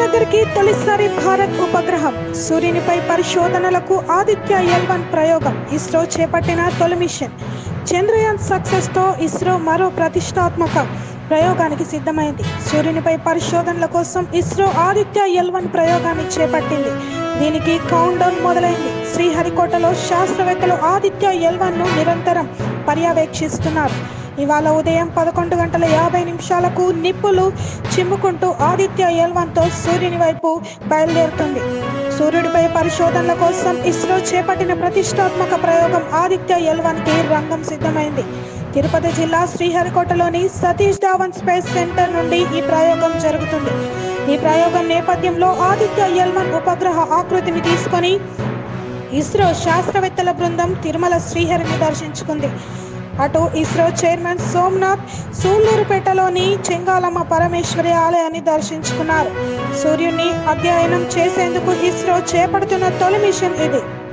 దగ్గరికి తొలిసారి భారత్ ఉపగ్రహం సూర్యునిపై పరిశోధనలకు ఆదిత్య ఎల్ వన్ ప్రయోగం ఇస్రో చేపట్టిన తొలి మిషన్ చంద్రయాన్ సక్సెస్ తో ఇస్రో మరో ప్రతిష్టాత్మక ప్రయోగానికి సిద్ధమైంది సూర్యునిపై పరిశోధనల కోసం ఇస్రో ఆదిత్య ఎల్ వన్ ప్రయోగాన్ని చేపట్టింది దీనికి కౌంట్ డౌన్ మొదలైంది శ్రీహరికోటలో శాస్త్రవేత్తలు ఆదిత్య ఎల్ వన్ ను నిరంతరం పర్యవేక్షిస్తున్నారు ఇవాళ ఉదయం పదకొండు గంటల యాభై నిమిషాలకు నిప్పులు చిమ్ముకుంటూ ఆదిత్య ఎల్వన్తో సూర్యుని వైపు బయలుదేరుతుంది సూర్యుడిపై పరిశోధనల కోసం ఇస్రో చేపట్టిన ప్రతిష్టాత్మక ప్రయోగం ఆదిత్య ఎల్వన్ కి రంగం సిద్ధమైంది తిరుపతి జిల్లా శ్రీహరికోటలోని సతీష్ ధావన్ స్పేస్ సెంటర్ నుండి ఈ ప్రయోగం జరుగుతుంది ఈ ప్రయోగం నేపథ్యంలో ఆదిత్య ఎల్వన్ ఉపగ్రహ ఆకృతిని తీసుకొని ఇస్రో శాస్త్రవేత్తల బృందం తిరుమల శ్రీహరిని దర్శించుకుంది అటు ఇస్రో చైర్మన్ సోమనాథ్ సూళ్లూరుపేటలోని చెంగాలమ్మ పరమేశ్వరి ఆలయాన్ని దర్శించుకున్నారు సూర్యుని అధ్యయనం చేసేందుకు ఇస్రో చేపడుతున్న తొలి మిషన్ ఇది